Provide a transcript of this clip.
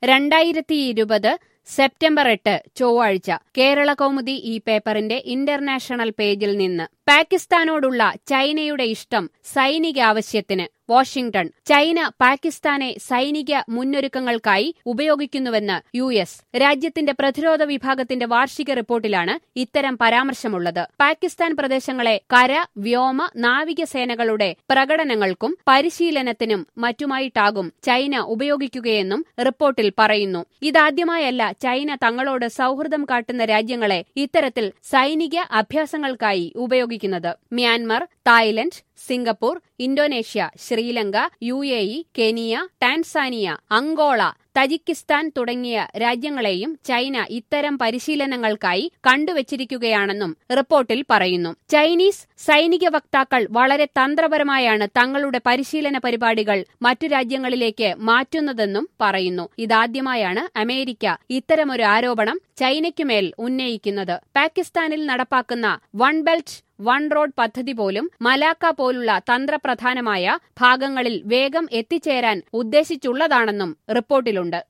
രണ്ടായിരത്തി ഇരുപത് സെപ്റ്റംബർ എട്ട് ചൊവ്വാഴ്ച കേരള കൗമുദി ഈ പേപ്പറിന്റെ ഇന്റർനാഷണൽ പേജിൽ നിന്ന് പാകിസ്ഥാനോടുള്ള ചൈനയുടെ ഇഷ്ടം സൈനിക ആവശ്യത്തിന് വാഷിംഗ്ടൺ ചൈന പാകിസ്ഥാനെ സൈനിക മുന്നൊരുക്കങ്ങൾക്കായി ഉപയോഗിക്കുന്നുവെന്ന് യു എസ് രാജ്യത്തിന്റെ പ്രതിരോധ വിഭാഗത്തിന്റെ വാർഷിക റിപ്പോർട്ടിലാണ് ഇത്തരം പരാമർശമുള്ളത് പാകിസ്ഥാൻ പ്രദേശങ്ങളെ കര വ്യോമ നാവികസേനകളുടെ പ്രകടനങ്ങൾക്കും പരിശീലനത്തിനും മറ്റുമായിട്ടാകും ചൈന ഉപയോഗിക്കുകയെന്നും റിപ്പോർട്ടിൽ പറയുന്നു ഇതാദ്യമായല്ല ചൈന തങ്ങളോട് സൌഹൃദം കാട്ടുന്ന രാജ്യങ്ങളെ ഇത്തരത്തിൽ സൈനിക അഭ്യാസങ്ങൾക്കായി ഉപയോഗിക്കുന്നത് Myanmar Thailand Singapore Indonesia Sri Lanka U A E Kenya Tanzania Angola Tajikistan തുടങ്ങിയ രാജ്യങ്ങളെയും ചൈന ഇത്തരം പരിശീലനങ്ങൾക്കായി കണ്ടുവച്ചിരിക്കുകയാണെന്നും റിപ്പോർട്ടിൽ പറയുന്നു ചൈനീസ് സൈനിക വക്താക്കൾ വളരെ തന്ത്രപരമായാണ് തങ്ങളുടെ പരിശീലന പരിപാടികൾ മറ്റു രാജ്യങ്ങളിലേക്ക് മാറ്റുന്നതെന്നും പറയുന്നു ഇതാദ്യമായാണ് അമേരിക്ക ഇത്തരമൊരു ആരോപണം ചൈനയ്ക്കുമേൽ ഉന്നയിക്കുന്നത് പാകിസ്ഥാനിൽ നടപ്പാക്കുന്ന വൺ ബെൽറ്റ് വൺ റോഡ് പദ്ധതി പോലും മലാക്ക പോലുള്ള തന്ത്രപ്രധാനമായ ഭാഗങ്ങളിൽ വേഗം എത്തിച്ചേരാൻ ഉദ്ദേശിച്ചുള്ളതാണെന്നും റിപ്പോർട്ടിലുണ്ട്